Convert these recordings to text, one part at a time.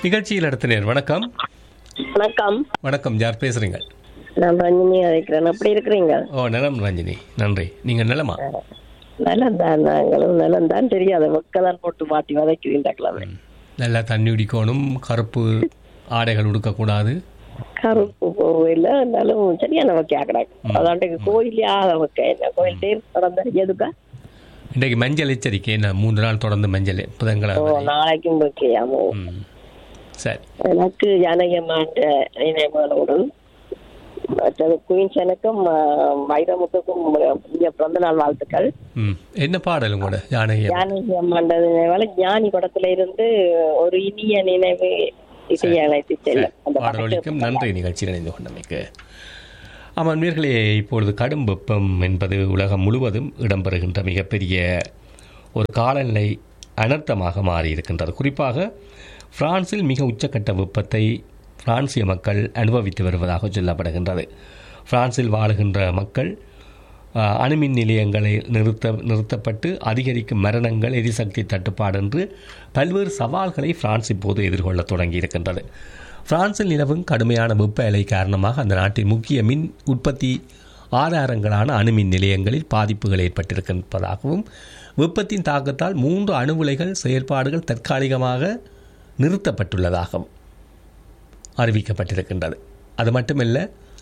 நிகழ்ச்சியில் அடுத்த நேர் வணக்கம் வணக்கம் வணக்கம் யார் பேசுறீங்க நான் ரஞ்சினி அழைக்கிறேன் எப்படி இருக்கிறீங்க ஓ நலம் ரஞ்சினி நன்றி நீங்க நலமா நலம்தான் நாங்களும் நலம்தான் தெரியாத மக்களால் போட்டு மாட்டி வதைக்குதுன்ற கிழமை நல்லா தண்ணி குடிக்கணும் கருப்பு ஆடைகள் உடுக்கக்கூடாது கருப்பு கோவில் இருந்தாலும் சரியான வக்கா கிடக்கு அதாண்டுக்கு கோயில் யாத வக்க என்ன கோயில் தேர் நடந்த எதுக்கா இன்றைக்கு மஞ்சள் எச்சரிக்கை என்ன மூன்று நாள் தொடர்ந்து மஞ்சள் ஓ புதன்கிழமை நாளைக்கும் வைக்கையாமோ ம். சரி எனக்கு ஜானகம்மாண்ட நினைவுகளோடு மற்றது குயின்ஸ் எனக்கும் வைரமுத்துக்கும் இங்க பிறந்த நாள் வாழ்த்துக்கள் ம் என்ன பாடல் உங்களோட ஜானகி ஜானகி அம்மாண்ட நினைவால ஞானி படத்துல இருந்து ஒரு இனிய நினைவு இசையை அழைத்து செல்லும் அந்த பாடலொலிக்கும் நன்றி நிகழ்ச்சியில் இணைந்து கொண்டமைக்கு ஆமாம் நேர்களே இப்பொழுது கடும் வெப்பம் என்பது உலகம் முழுவதும் இடம்பெறுகின்ற மிகப்பெரிய ஒரு காலநிலை அனர்த்தமாக மாறி இருக்கின்றது குறிப்பாக பிரான்சில் மிக உச்சக்கட்ட வெப்பத்தை பிரான்சிய மக்கள் அனுபவித்து வருவதாக சொல்லப்படுகின்றது பிரான்சில் வாழுகின்ற மக்கள் அஹ், அணுமின் நிலையங்களை நிறுத்த நிறுத்தப்பட்டு அதிகரிக்கும் மரணங்கள் எரிசக்தி தட்டுப்பாடு என்று பல்வேறு சவால்களை பிரான்ஸ் இப்போது எதிர்கொள்ள தொடங்கி இருக்கின்றது பிரான்சில் நிலவும் கடுமையான வெப்ப அலை காரணமாக அந்த நாட்டின் முக்கிய மின் உற்பத்தி ஆதாரங்களான அணுமின் நிலையங்களில் பாதிப்புகள் ஏற்பட்டிருப்பதாகவும் வெப்பத்தின் தாக்கத்தால் மூன்று அணு உலைகள் செயற்பாடுகள் தற்காலிகமாக நிறுத்தப்பட்டுள்ளதாகவும் அறிவிக்கப்பட்டிருக்கின்றது அது மட்டுமல்ல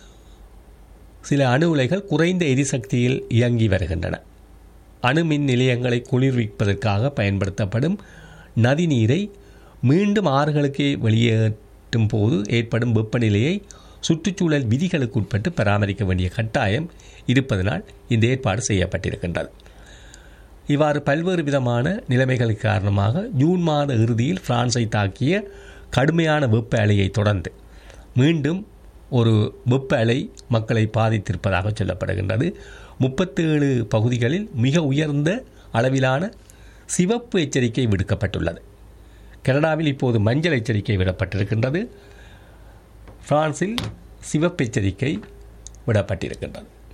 சில அணு உலைகள் குறைந்த எரிசக்தியில் இயங்கி வருகின்றன அணுமின் நிலையங்களை குளிர்விப்பதற்காக பயன்படுத்தப்படும் நதிநீரை மீண்டும் ஆறுகளுக்கே வெளியேற்றும் போது ஏற்படும் வெப்பநிலையை சுற்றுச்சூழல் விதிகளுக்கு உட்பட்டு பராமரிக்க வேண்டிய கட்டாயம் இருப்பதனால் இந்த ஏற்பாடு செய்யப்பட்டிருக்கின்றது இவ்வாறு பல்வேறு விதமான நிலைமைகளுக்கு காரணமாக ஜூன் மாத இறுதியில் பிரான்ஸை தாக்கிய கடுமையான வெப்ப அலையை தொடர்ந்து மீண்டும் ஒரு வெப்ப அலை மக்களை பாதித்திருப்பதாக சொல்லப்படுகின்றது முப்பத்தேழு பகுதிகளில் மிக உயர்ந்த அளவிலான சிவப்பு எச்சரிக்கை விடுக்கப்பட்டுள்ளது கனடாவில் இப்போது மஞ்சள் எச்சரிக்கை விடப்பட்டிருக்கின்றது பிரான்சில் சிவப்பு எச்சரிக்கை விடப்பட்டிருக்கின்றது